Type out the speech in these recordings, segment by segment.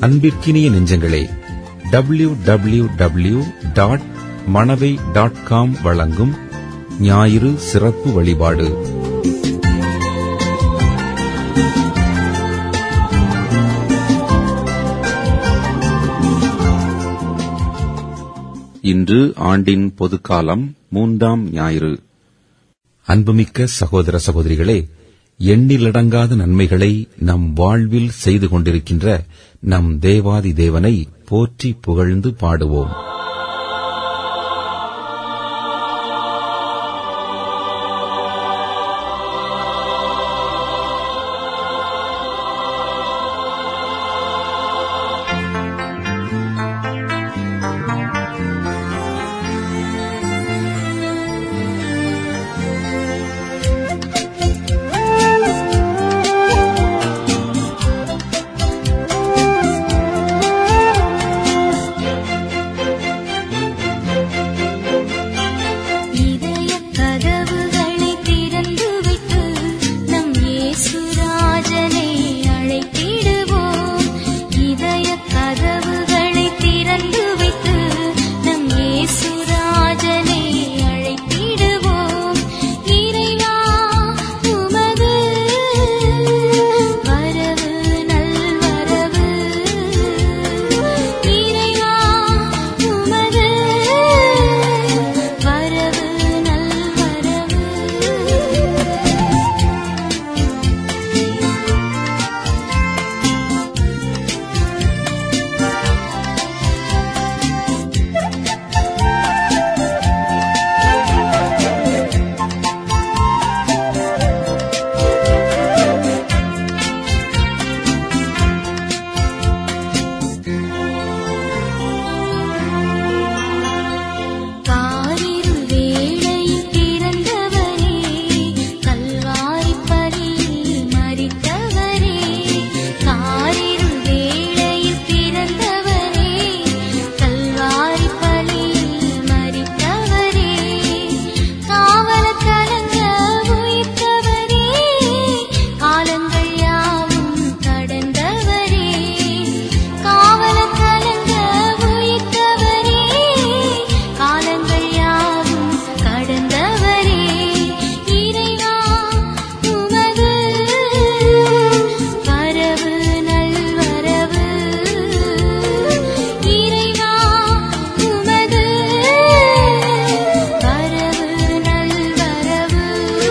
அன்பிற்கினிய நெஞ்சங்களே W W W dot Manavai dot com வழங்கும் ஞாயிறு சிறப்பு வழிபாடு இன்று ஆண்டின் பொதுக்காலம் மூன்றாம் ஞாயிறு அன்புமிக்க சகோதர சகோதரிகளே எண்ணிலடங்காத நன்மைகளை நம் வாழ்வில் செய்து கொண்டிருக்கின்ற நம் தேவாதி தேவனை போற்றி புகழ்ந்து பாடுவோம் இதயக் கதவுகளை திறந்து வைத்து நம் இயேசுராஜனை அழைத்திடுவோம் இதயக் கதவுகளை திறந்து வைத்து நம் இயேசுராஜனை அழைத்திடுவோம் இறைவா உமது வரவு நல்வரவு இறைவா உமது வரவு நல்வரவு காரிருள் வேளையில் பிறந்தவரே கல்வாரிப் பலியில் மரித்தவரே காரிருள் வேளையில் பிறந்தவரே கல்வாரிப் பலியில் மரித்தவரே காவலக் கலங்க உயிர்த்தவரே காலங்கள் யாவும் கடந்தவரே காவலக் கலங்க உயிர்த்தவரே காலங்கள் யாவும் கடந்தவரே இறைவா உமது வரவு நல்வரவு இறைவா உமது வரவு நல்வரவு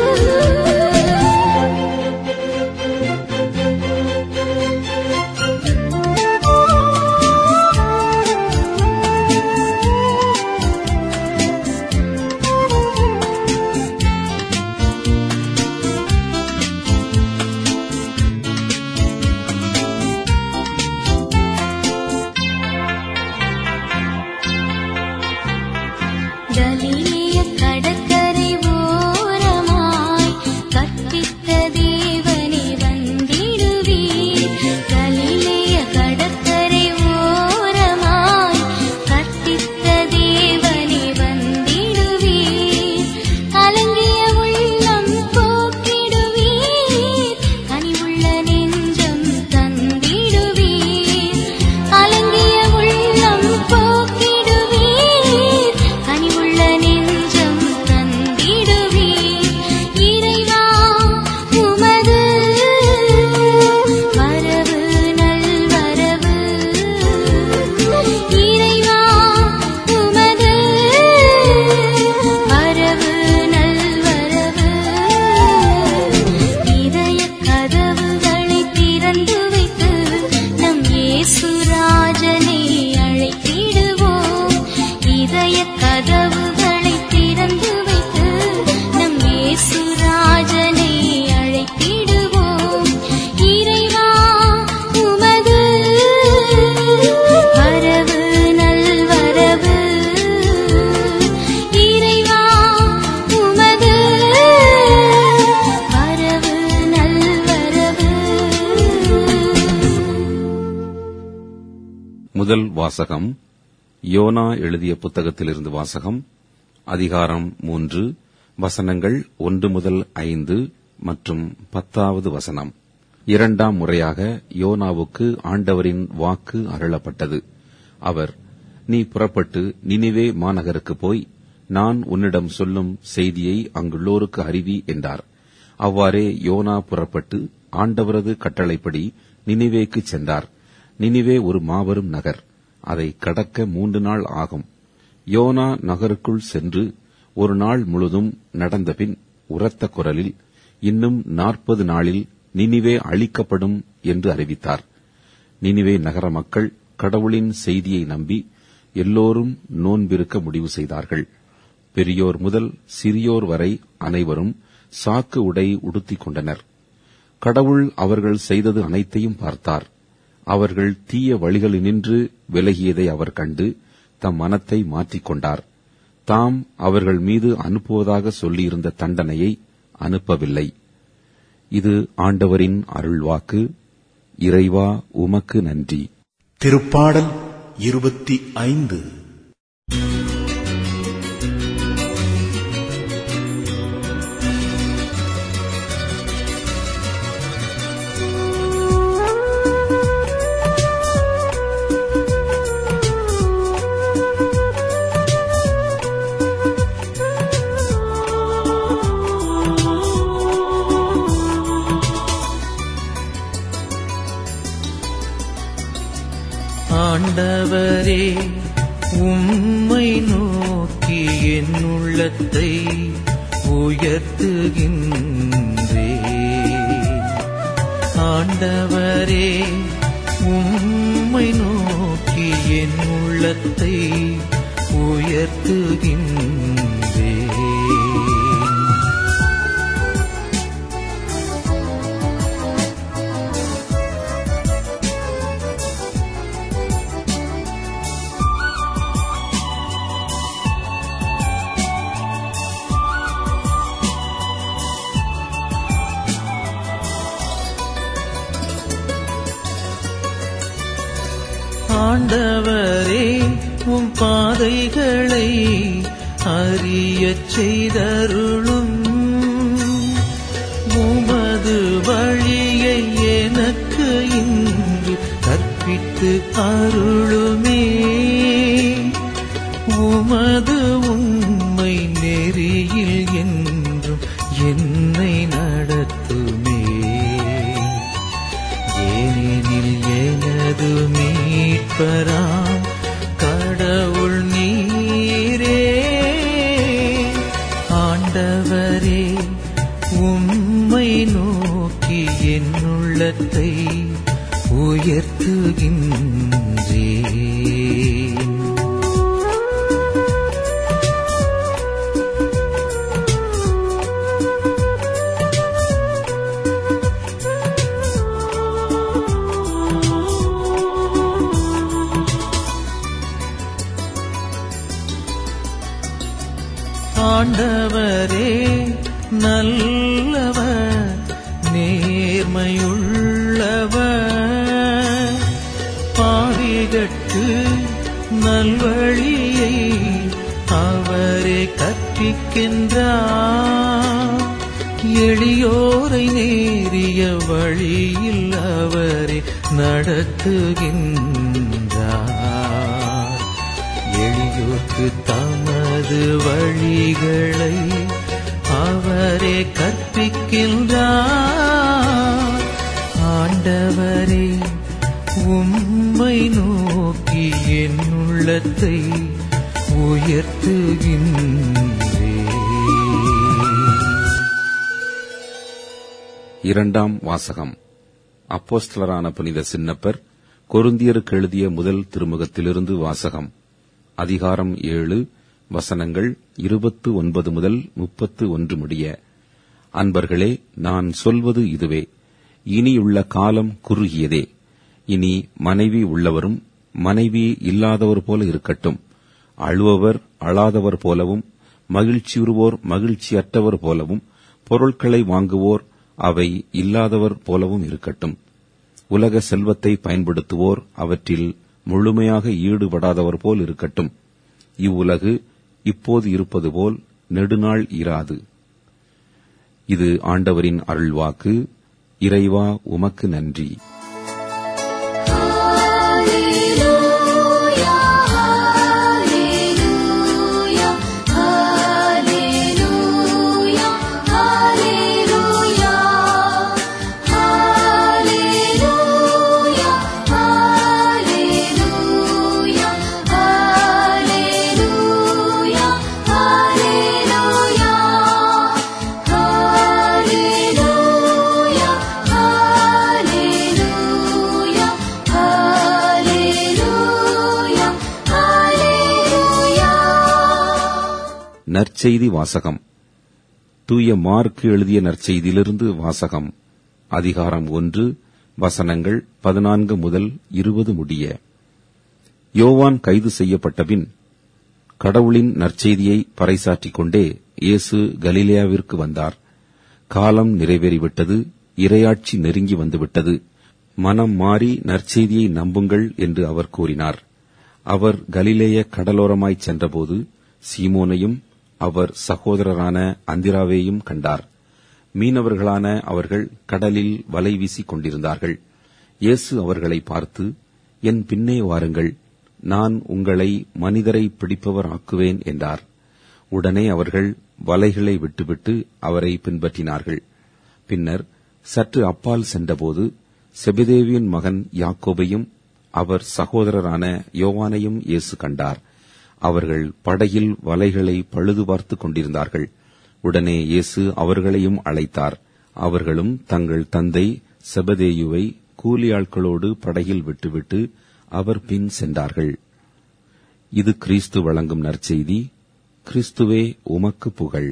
கலிலேய கடற்கரை ஓரமாய் கற்பித்த தேவனே வந்திடுவீர் கலிலேய கடற்கரை ஓரமாய் கற்பித்த தேவனே வந்திடுவீர் கலங்கிய உள்ளம் போக்கிடுவீர் கனிவுள்ள நெஞ்சம் தந்திடுவீர் கலங்கிய உள்ளம் போக்கிடுவீர் கனிவுள்ள நெஞ்சம் தந்திடுவீர் இறைவா உமது வரவு நல்வரவு இறைவா உமது வரவு நல்வரவு இதயக் கதவுகளை திறந்து வைத்து நம் இயேசுராஜனை அழைத்திடுவோம் இதயக் கதவுகளை திறந்து வைத்து நம் இயேசுராஜனை அழைத்திடுவோம் இறைவா உமது வரவு நல்வரவு இறைவா உமது வரவு நல்வரவு முதல் வாசகம் யோனா எழுதிய புத்தகத்திலிருந்து வாசகம் அதிகாரம் மூன்று வசனங்கள் ஒன்று முதல் ஐந்து மற்றும் பத்தாவது வசனம் இரண்டாம் முறையாக யோனாவுக்கு ஆண்டவரின் வாக்கு அருளப்பட்டது அவர் நீ புறப்பட்டு நினிவே மாநகருக்கு போய் நான் உன்னிடம் சொல்லும் செய்தியை அங்குள்ளோருக்கு அறிவி என்றார் அவ்வாறே யோனா புறப்பட்டு ஆண்டவரது கட்டளைப்படி நினிவேக்குச் சென்றார் நினிவே ஒரு மாபெரும் நகர் அதை கடக்க மூன்று நாள் ஆகும் யோனா நகருக்குள் சென்று ஒரு நாள் முழுதும் நடந்தபின் உரத்த குரலில் இன்னும் நாற்பது நாளில் நினிவே அழிக்கப்படும் என்று அறிவித்தார் நினிவே நகர மக்கள் கடவுளின் செய்தியை நம்பி எல்லோரும் நோன்பிருக்க முடிவு செய்தார்கள் பெரியோர் முதல் சிறியோர் வரை அனைவரும் சாக்கு உடை உடுத்திக் கொண்டனர் கடவுள் அவர்கள் செய்தது அனைத்தையும் பார்த்தார் அவர்கள் தீய வழிகளினின்று விலகியதை அவர் கண்டு தம் மனத்தை மாற்றிக் கொண்டார் தாம் அவர்கள் மீது அனுப்புவதாக சொல்லியிருந்த தண்டனையை அனுப்பவில்லை இது ஆண்டவரின் அருள்வாக்கு இறைவா உமக்கு நன்றி திருப்பாடல் இருபத்தி ஐந்து ஆண்டவரே உம்மை நோக்கி என் உள்ளத்தை உயர்த்துகின்றே ஆண்டவரே உம்மை நோக்கி என் உள்ளத்தை உயர்த்துகின்றே ஆண்டவரே உம் பாதைகளை அறியச் செய்தருளும் உமது வழியை எனக்கு இன்று கற்பித்து அருளுமே உமது உண்மை நெறியில் என்றும் என்னை நடத்துமே ஏனெனில் எனது மீட்பராம் கடவுள் நீரே ஆண்டவரே உம்மை நோக்கி என் உள்ளத்தை உயர்த்துகின்றேன் ஆண்டவரே நல்லவர் நேர்மையுள்ளவர் பாவிகட்கு நல்வழியை அவரே கற்பிக்கின்றார் எளியோரை நேரிய வழியில் அவரே நடத்துகின்றார் எளியோர்க்கு தமது வழிகளை அவரே கற்பிக்கின்றார் ஆண்டவரே உம்மை நோக்கி என் உள்ளத்தை உயர்த்துகின்றேன் இரண்டாம் வாசகம் அப்போஸ்தலரான புனித சின்னப்பர் கொருந்தியருக்கு எழுதிய முதல் திருமுகத்திலிருந்து வாசகம் அதிகாரம் ஏழு வசனங்கள் இருபத்து ஒன்பது முதல் முப்பத்து ஒன்று முடிய அன்பர்களே நான் சொல்வது இதுவே இனியுள்ள காலம் குறுகியதே இனி மனைவி உள்ளவரும் மனைவி இல்லாதவர் போல இருக்கட்டும் அழுபவர் அழாதவர் போலவும் மகிழ்ச்சியுறுவோர் மகிழ்ச்சியற்றவர் போலவும் பொருட்களை வாங்குவோர் அவை இல்லாதவர் போலவும் இருக்கட்டும் உலக செல்வத்தை பயன்படுத்துவோர் அவற்றில் முழுமையாக ஈடுபடாதவர் போல் இருக்கட்டும் இவ்வுலகு இப்போது இருப்பது போல் நெடுநாள் இராது இது ஆண்டவரின் அருள்வாக்கு இறைவா உமக்கு நன்றி Hallelujah, hallelujah, hallelujah, hallelujah, hallelujah, hallelujah, hallelujah, hallelujah, hallelujah, hallelujah, hallelujah, hallelujah. நற்செய்தி வாசகம் தூய மார்க்கு எழுதிய நற்செய்தியிலிருந்து வாசகம் அதிகாரம் ஒன்று வசனங்கள் பதினான்கு முதல் இருபது முடிய யோவான் கைது செய்யப்பட்டபின் கடவுளின் நற்செய்தியை பறைசாற்றிக் கொண்டே இயேசு கலிலேயாவிற்கு வந்தார் காலம் நிறைவேறிவிட்டது இரையாட்சி நெருங்கி வந்துவிட்டது மனம் மாறி நற்செய்தியை நம்புங்கள் என்று அவர் கூறினார் அவர் கலிலேய கடலோரமாய்ச் சென்றபோது சீமோனையும் அவர் சகோதரரான அந்திராவேயும் கண்டார் மீனவர்களான அவர்கள் கடலில் வலை வீசிக் கொண்டிருந்தார்கள் இயேசு அவர்களை பார்த்து என் பின்னே வாருங்கள் நான் உங்களை மனிதரை பிடிப்பவர் ஆக்குவேன் என்றார் உடனே அவர்கள் வலைகளை விட்டுவிட்டு அவரை பின்பற்றினார்கள் பின்னர் சற்று அப்பால் சென்றபோது செபிதேவியின் மகன் யாக்கோபையும் அவர் சகோதரரான யோவானையும் இயேசு கண்டார் அவர்கள் படகில் வலைகளை பழுது பார்த்துக் கொண்டிருந்தார்கள் உடனே இயேசு அவர்களையும் அழைத்தார் அவர்களும் தங்கள் தந்தை செபதேயுவை கூலியாட்களோடு படகில் விட்டுவிட்டு அவர் பின் சென்றார்கள் இது கிறிஸ்து வழங்கும் நற்செய்தி கிறிஸ்துவே உமக்கு புகழ்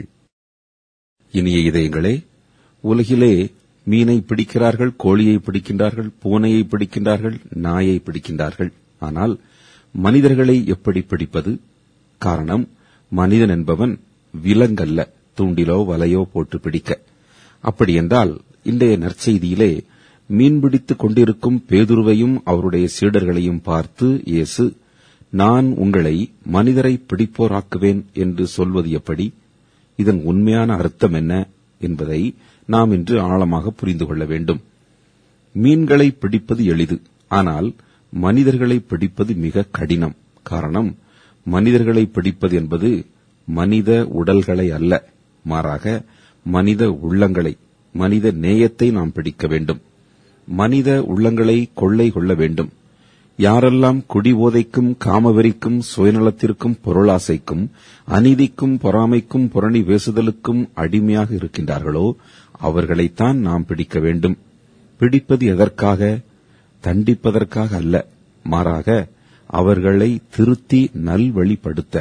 இனிய இதயங்களே உலகிலே மீனை பிடிக்கிறார்கள் கோழியை பிடிக்கின்றார்கள் பூனையை பிடிக்கின்றார்கள் நாயை பிடிக்கின்றார்கள் ஆனால் மனிதர்களை எப்படி பிடிப்பது காரணம் மனிதன் என்பவன் விலங்கல்ல தூண்டிலோ வலையோ போட்டு பிடிக்க அப்படியென்றால் இன்றைய நற்செய்தியிலே மீன்பிடித்துக் கொண்டிருக்கும் பேதுருவையும் அவருடைய சீடர்களையும் பார்த்து இயேசு நான் உங்களை மனிதரை பிடிப்போராக்குவேன் என்று சொல்வது எப்படி இதன் உண்மையான அர்த்தம் என்ன என்பதை நாம் இன்று ஆழமாக புரிந்து கொள்ள வேண்டும் மீன்களை பிடிப்பது எளிது ஆனால் மனிதர்களை பிடிப்பது மிக கடினம் காரணம் மனிதர்களை பிடிப்பது என்பது மனித உடல்களை அல்ல மாறாக மனித உள்ளங்களை மனித நேயத்தை நாம் பிடிக்க வேண்டும் மனித உள்ளங்களை கொள்ளை கொள்ள வேண்டும் யாரெல்லாம் குடிபோதைக்கும் காமவெறிக்கும் சுயநலத்திற்கும் பொருளாசைக்கும் அநீதிக்கும் பொறாமைக்கும் புரணி வேசுதலுக்கும் அடிமையாக இருக்கின்றார்களோ அவர்களைத்தான் நாம் பிடிக்க வேண்டும் பிடிப்பது எதற்காக தண்டிப்பதற்காக அல்ல மாறாக அவர்களை திருத்தி நல்வழிப்படுத்த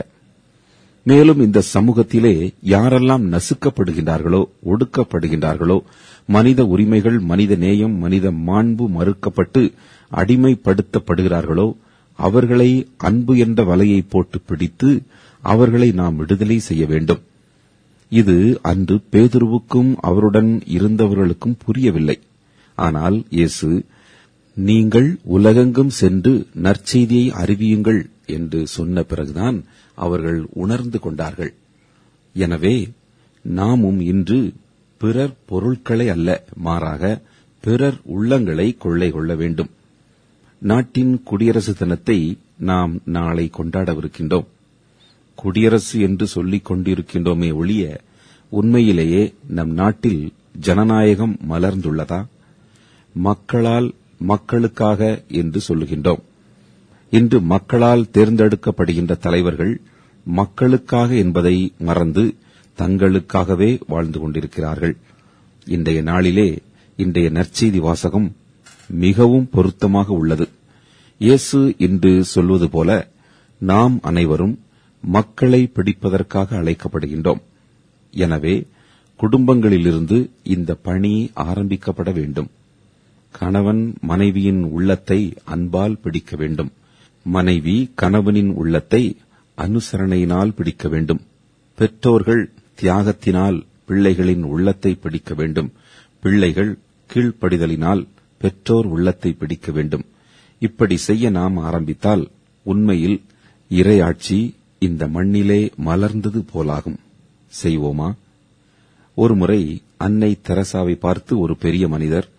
மேலும் இந்த சமூகத்திலே யாரெல்லாம் நசுக்கப்படுகின்றார்களோ ஒடுக்கப்படுகின்றார்களோ மனித உரிமைகள் மனித நேயம் மனித மாண்பு மறுக்கப்பட்டு அடிமைப்படுத்தப்படுகிறார்களோ அவர்களை அன்பு என்ற வலையை போட்டு பிடித்து அவர்களை நாம் விடுதலை செய்ய வேண்டும் இது அன்று பேதுருவுக்கும் அவருடன் இருந்தவர்களுக்கும் புரியவில்லை ஆனால் இயேசு நீங்கள் உலகெங்கும் சென்று நற்செய்தியை அறிவியுங்கள் என்று சொன்ன பிறகுதான் அவர்கள் உணர்ந்து கொண்டார்கள் எனவே நாமும் இன்று பிறர் பொருட்களை அல்ல மாறாக பிறர் உள்ளங்களை கொள்ளை கொள்ள வேண்டும் நாட்டின் குடியரசு தினத்தை நாம் நாளை கொண்டாடவிருக்கின்றோம் குடியரசு என்று சொல்லிக் கொண்டிருக்கின்றோமே ஒழிய உண்மையிலேயே நம் நாட்டில் ஜனநாயகம் மலர்ந்துள்ளதா மக்களால் மக்களுக்காக என்று சொல்லுகின்றோம் இன்று மக்களால் தேர்ந்தெடுக்கப்படுகின்ற தலைவர்கள் மக்களுக்காக என்பதை மறந்து தங்களுக்காகவே வாழ்ந்து கொண்டிருக்கிறார்கள் இன்றைய நாளிலே இன்றைய நற்செய்தி வாசகம் மிகவும் பொருத்தமாக உள்ளது இயேசு இன்று சொல்வது போல நாம் அனைவரும் மக்களை பிடிப்பதற்காக அழைக்கப்படுகின்றோம் எனவே குடும்பங்களிலிருந்து இந்த பணி ஆரம்பிக்கப்பட வேண்டும் கணவன் மனைவியின் உள்ளத்தை அன்பால் பிடிக்க வேண்டும் மனைவி கணவனின் உள்ளத்தை அனுசரணையினால் பிடிக்க வேண்டும் பெற்றோர்கள் தியாகத்தினால் பிள்ளைகளின் உள்ளத்தை பிடிக்க வேண்டும் பிள்ளைகள் கீழ்ப்படிதலினால் பெற்றோர் உள்ளத்தை பிடிக்க வேண்டும் இப்படி செய்ய நாம் ஆரம்பித்தால் உண்மையில் இறையாட்சி இந்த மண்ணிலே மலர்ந்தது போலாகும் செய்வோமா ஒருமுறை அன்னை தெரசாவை பார்த்து ஒரு பெரிய மனிதர்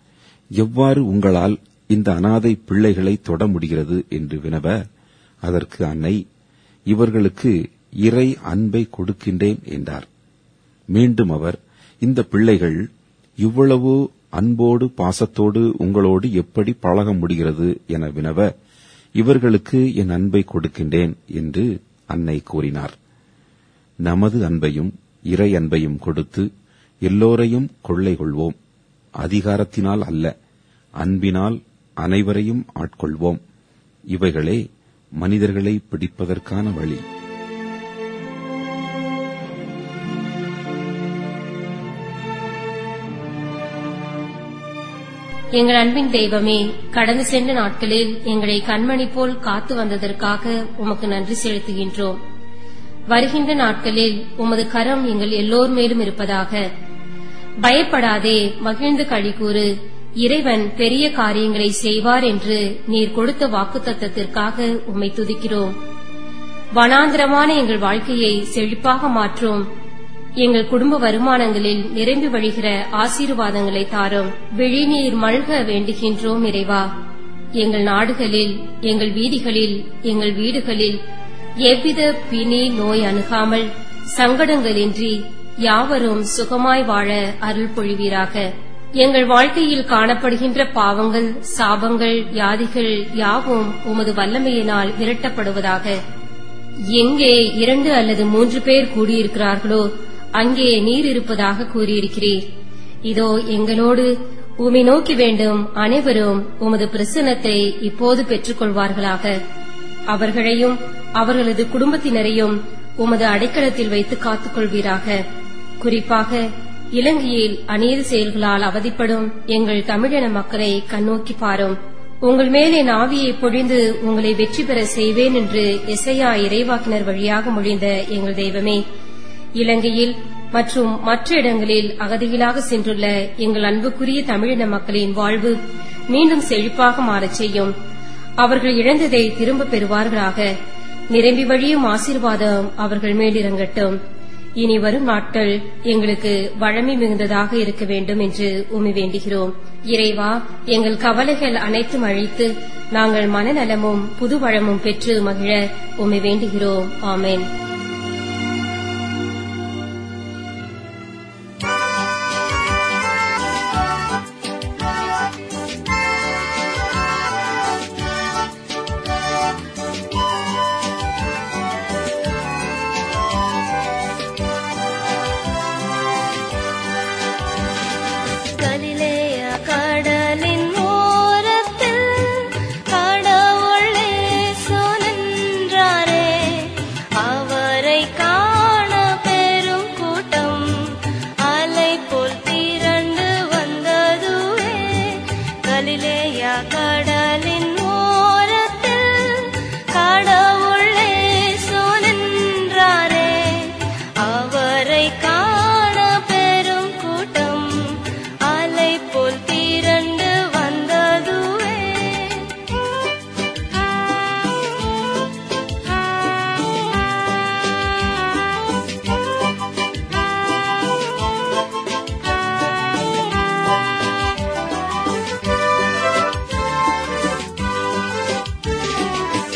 எவ்வாறு உங்களால் இந்த அனாதை பிள்ளைகளை தொட முடிகிறது என்று வினவ அதற்கு அன்னை இவர்களுக்கு இறை அன்பை கொடுக்கின்றேன் என்றார் மீண்டும் அவர் இந்த பிள்ளைகள் இவ்வளவு அன்போடு பாசத்தோடு உங்களோடு எப்படி பழக முடிகிறது என வினவ இவர்களுக்கு என் அன்பை கொடுக்கின்றேன் என்று அன்னை கூறினார் நமது அன்பையும் இறை அன்பையும் கொடுத்து எல்லோரையும் கொள்ளை கொள்வோம் அதிகாரத்தினால் அல்ல அன்பினால் அனைவரையும் ஆட்கொள்வோம் இவைகளே மனிதர்களை பிடிப்பதற்கான வழி எங்கள் அன்பின் தெய்வமே கடந்து சென்ற நாட்களில் எங்களை கண்மணி போல் காத்து வந்ததற்காக உமக்கு நன்றி செலுத்துகின்றோம் வருகின்ற நாட்களில் உமது கரம் எங்கள் எல்லோர் மேலும் இருப்பதாக பயப்படாதே மகிழ்ந்து கழிகூறு இறைவன் பெரிய காரியங்களை செய்வார் என்று நீர் கொடுத்த வாக்குத்தத்தத்திற்காக உம்மை துதிக்கிறோம் வனாந்திரமான எங்கள் வாழ்க்கையை செழிப்பாக மாற்றும் எங்கள் குடும்ப வருமானங்களில் நிரம்பி வழிகிற ஆசீர்வாதங்களை தாரும் விழிநீர் மல்க வேண்டுகின்றோம் இறைவா எங்கள் நாடுகளில் எங்கள் வீதிகளில் எங்கள் வீடுகளில் எவ்வித பிணி நோய் அணுகாமல் சங்கடங்களின்றி யாவரும் சுகமாய் வாழ அருள் பொழிவீராக எங்கள் வாழ்க்கையில் காணப்படுகின்ற பாவங்கள் சாபங்கள் வியாதிகள் யாவும் உமது வல்லமையினால் விரட்டப்படுவதாக எங்கே இரண்டு அல்லது மூன்று பேர் கூடியிருக்கிறார்களோ அங்கே நீர் இருப்பதாக கூறியிருக்கிறீர் இதோ எங்களோடு உமை நோக்கி வேண்டும் அனைவரும் உமது பிரசன்னத்தை இப்போது பெற்றுக்கொள்வார்களாக அவர்களையும் அவர்களது குடும்பத்தினரையும் உமது அடைக்கலத்தில் வைத்து காத்துக் கொள்வீராக குறிப்பாக இலங்கையில் அநீதி செயல்களால் அவதிப்படும் எங்கள் தமிழின மக்களை கண்ணோக்கி பாரும் உங்கள் மேல் என் ஆவியை பொழிந்து உங்களை வெற்றி பெற செய்வேன் என்று எசையா இறைவாக்கினர் வழியாக மொழிந்த எங்கள் தெய்வமே இலங்கையில் மற்றும் மற்ற இடங்களில் அகதிகளாக சென்றுள்ள எங்கள் அன்புக்குரிய தமிழின மக்களின் வாழ்வு மீண்டும் செழிப்பாக மாறச் செய்யும் அவர்கள் இழந்ததை திரும்பப் பெறுவார்களாக நிரம்பி வழியும் ஆசீர்வாதம் அவர்கள் மேலிறங்கட்டும் இனி வரும் நாட்கள் எங்களுக்கு வழமை மிகுந்ததாக இருக்க வேண்டும் என்று உமி வேண்டுகிறோம் இறைவா எங்கள் கவலைகள் அனைத்தும் அழித்து நாங்கள் மனநலமும் புது வளமும் பெற்று மகிழ உமை வேண்டுகிறோம் ஆமென் கலிலேய கடலின் ஓரத்தில் கடவுள் இயேசு நின்றாரே அவரை காண பெரும் கூட்டம் அலை போல் திரண்டு வந்ததுவே கலிலேய கடலின் ஓரத்தில் கடவுள் இயேசு நின்றாரே அவரை காண பெரும் கூட்டம் அலை போல் திரண்டு வந்ததுவே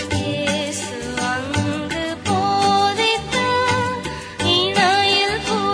இயேசு அங்கு போதித்த இணையில்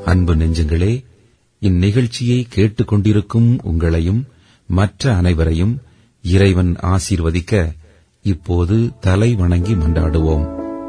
அன்பு நெஞ்சங்களே இந்நிகழ்ச்சியை கேட்டுக்கொண்டிருக்கும் உங்களையும் மற்ற அனைவரையும் இறைவன் ஆசீர்வதிக்க இப்போது தலை வணங்கி மன்றாடுவோம்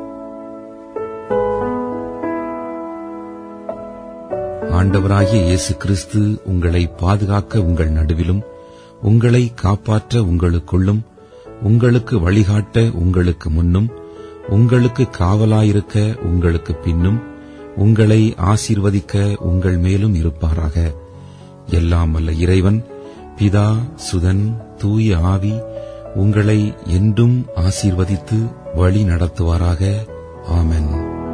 ஆண்டவராகிய இயேசு கிறிஸ்து உங்களை பாதுகாக்க உங்கள் நடுவிலும் உங்களை காப்பாற்ற உங்களுக்குள்ளும் உங்களுக்கு வழிகாட்ட உங்களுக்கு முன்னும் உங்களுக்கு காவலாயிருக்க உங்களுக்கு பின்னும் உங்களை ஆசீர்வதிக்க உங்கள் மேலும் இருப்பாராக எல்லாம் வல்ல இறைவன் பிதா சுதன் தூய ஆவி உங்களை என்றும் ஆசீர்வதித்து வழி நடத்துவாராக ஆமென்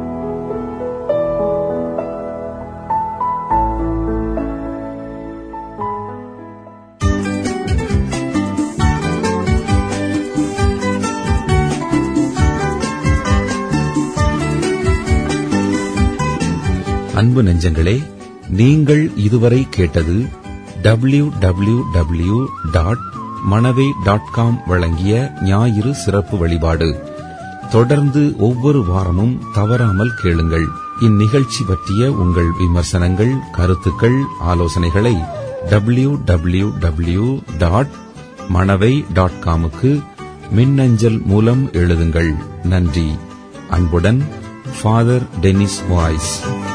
அன்பு நெஞ்சங்களே நீங்கள் இதுவரை கேட்டது W W W dot Manavai dot com வழங்கிய ஞாயிறு சிறப்பு வழிபாடு தொடர்ந்து ஒவ்வொரு வாரமும் தவறாமல் கேளுங்கள் இந்நிகழ்ச்சி பற்றிய உங்கள் விமர்சனங்கள் கருத்துக்கள் ஆலோசனைகளை W W W dot Manavai dot காமுக்கு மின்னஞ்சல் மூலம் எழுதுங்கள் நன்றி அன்புடன் ஃபாதர் டெனிஸ் வாய்ஸ்